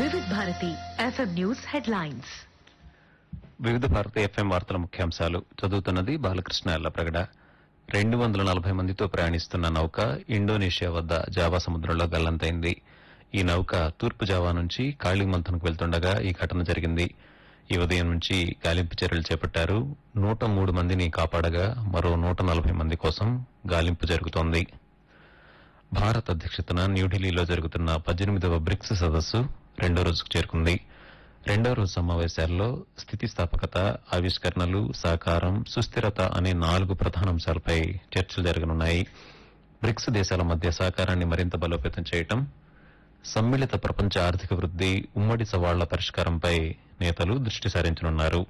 వివిధ Bharati FM news headlines వివిధ భారత ఎఫ్ఎం వార్తల ముఖ్యాంశాలు చదువుతున్నది బాలకృష్ణ ఎల్లప్రగడ రెండు వందల నలభై మందితో ప్రయాణిస్తున్న నౌక ఇండోనేషియా వద్ద జావా సముద్రంలో గల్లంతైంది ఈ నౌక తూర్పు జావా నుంచి కాళీమంథన్కు వెళ్తుండగా ఈ ఘటన జరిగింది ఈ ఉదయం నుంచి గాలింపు చర్యలు చేపట్టారు నూట మూడు మందిని కాపాడగా మరో నూట నలభై మంది కోసం గాలింపు జరుగుతోంది భారత్ అధ్యక్షతన న్యూఢిల్లీలో జరుగుతున్న పద్దెనిమిదవ బ్రిక్స్ సదస్సు రెండో రోజుకు చేరుకుంది రెండో రోజు సమావేశాల్లో స్థితిస్థాపకత ఆవిష్కరణలు సహకారం సుస్థిరత అనే నాలుగు ప్రధాన అంశాలపై చర్చలు జరగనున్నాయి బ్రిక్స్ దేశాల మధ్య సహకారాన్ని మరింత బలోపేతం చేయటం సమ్మిళిత ప్రపంచ ఆర్థిక వృద్ధి ఉమ్మడి సవాళ్ల పరిష్కారంపై నేతలు దృష్టి సారించనున్నారు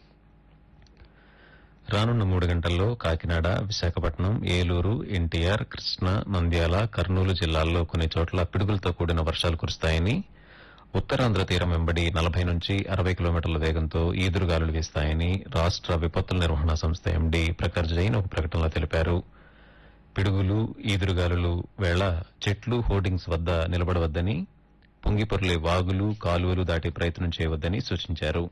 రానున్న మూడు గంటల్లో కాకినాడ విశాఖపట్నం ఏలూరు ఎన్టీఆర్ కృష్ణా నంద్యాల కర్నూలు జిల్లాల్లో కొన్ని చోట్ల పిడుగులతో కూడిన వర్షాలు కురుస్తాయని ఉత్తరాంధ్ర తీరం వెంబడి నలభై నుంచి అరవై కిలోమీటర్ల వేగంతో ఈదురుగాలులు వీస్తాయని రాష్ట విపత్తుల నిర్వహణ సంస్థ ఎండీ ప్రఖర్ జైన్ ఒక ప్రకటనలో తెలిపారు పిడుగులు ఈదురుగాలులు వేళ చెట్లు హోర్డింగ్స్ వద్ద నిలబడవద్దని పొంగిపొర్లే వాగులు కాలువలు దాటే ప్రయత్నం చేయవద్దని సూచించారు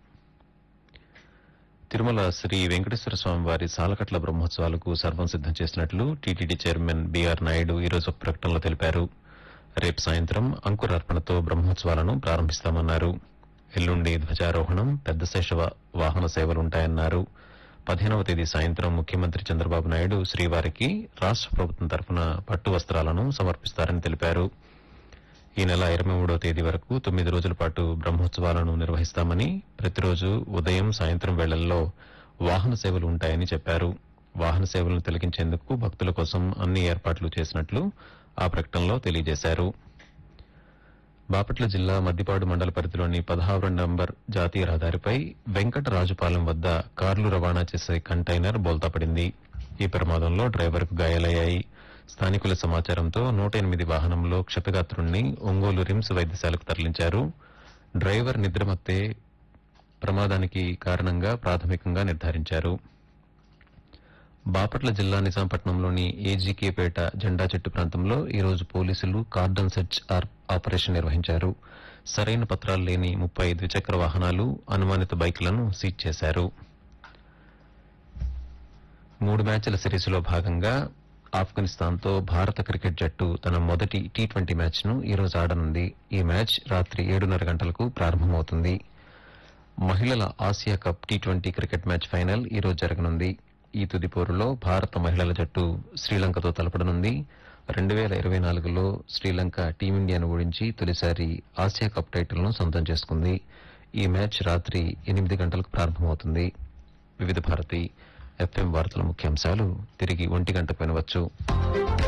తిరుమల శ్రీ వెంకటేశ్వర స్వామి వారి సాలకట్ల బ్రహ్మోత్సవాలకు సర్వం సిద్దం చేసినట్లు టీటీడీ చైర్మన్ బీఆర్ నాయుడు ఈరోజు ఒక ప్రకటనలో తెలిపారు రేపు సాయంత్రం అంకురార్పణతో బ్రహ్మోత్సవాలను ప్రారంభిస్తామన్నారు ఎల్లుండి ధ్వజారోహణం పెద్ద శేష వాహన సేవలుంటాయన్నారు పదిహేనవ తేదీ సాయంత్రం ముఖ్యమంత్రి చంద్రబాబు నాయుడు శ్రీవారికి రాష్ట ప్రభుత్వం తరఫున పట్టు వస్త్రాలను సమర్పిస్తారని తెలిపారు ఈ నెల ఇరవై మూడో తేదీ వరకు తొమ్మిది రోజుల పాటు బ్రహ్మోత్సవాలను నిర్వహిస్తామని ప్రతిరోజు ఉదయం సాయంత్రం వేళల్లో వాహన సేవలు ఉంటాయని చెప్పారు వాహన సేవలను తొలగించేందుకు భక్తుల కోసం అన్ని ఏర్పాట్లు చేసినట్లు ఆ ప్రకటనలో తెలియజేశారు బాపట్ల జిల్లా మద్దిపాడు మండల పరిధిలోని పదహారు నంబర్ జాతీయ రహదారిపై వెంకటరాజుపాలెం వద్ద కార్లు రవాణా చేసే కంటైనర్ బోల్తాపడింది ఈ ప్రమాదంలో డ్రైవర్కు గాయాలయ్యాయి స్థానికుల సమాచారంతో నూట ఎనిమిది వాహనంలో క్షతగాత్రుణ్ణి ఒంగోలు రిమ్స్ వైద్యశాలకు తరలించారు డ్రైవర్ నిద్రమత్తే ప్రమాదానికి కారణంగా ప్రాథమికంగా నిర్ధారించారు బాపట్ల జిల్లా నిజాంపట్నంలోని ఏజీకేపేట జెండా చెట్టు ప్రాంతంలో ఈ రోజు పోలీసులు కార్డన్ సెర్చ్ ఆర్- ఆపరేషన్ నిర్వహించారు సరైన పత్రాలు లేని ముప్పై ద్విచక్ర వాహనాలు అనుమానిత బైకులను సీజ్ చేశారు మూడు మ్యాచ్ల సిరీస్లో భాగంగా ఆఫ్ఘనిస్తాన్తో భారత క్రికెట్ జట్టు తన మొదటి టీ ట్వంటీ మ్యాచ్ను ఈ రోజు ఆడనుంది ఈ మ్యాచ్ రాత్రి ఏడున్నర గంటలకు ప్రారంభమవుతుంది మహిళల Asia cup T twenty cricket match final ఈ రోజు జరగనుంది ఈ తుది పోరులో భారత మహిళల జట్టు శ్రీలంకతో తలపడనుంది రెండు వేల ఇరవై నాలుగులో శ్రీలంక టీమిండియాను ఓడించి తొలిసారి ఆసియా కప్ టైటిల్ను సొంతం చేసుకుంది ఈ మ్యాచ్ రాత్రి ఎనిమిది గంటలకు ప్రారంభమవుతుంది వివిధ భారతి ఎఫ్ఎం వార్తల ముఖ్యాంశాలు తిరిగి ఒంటి గంటకు వినవచ్చు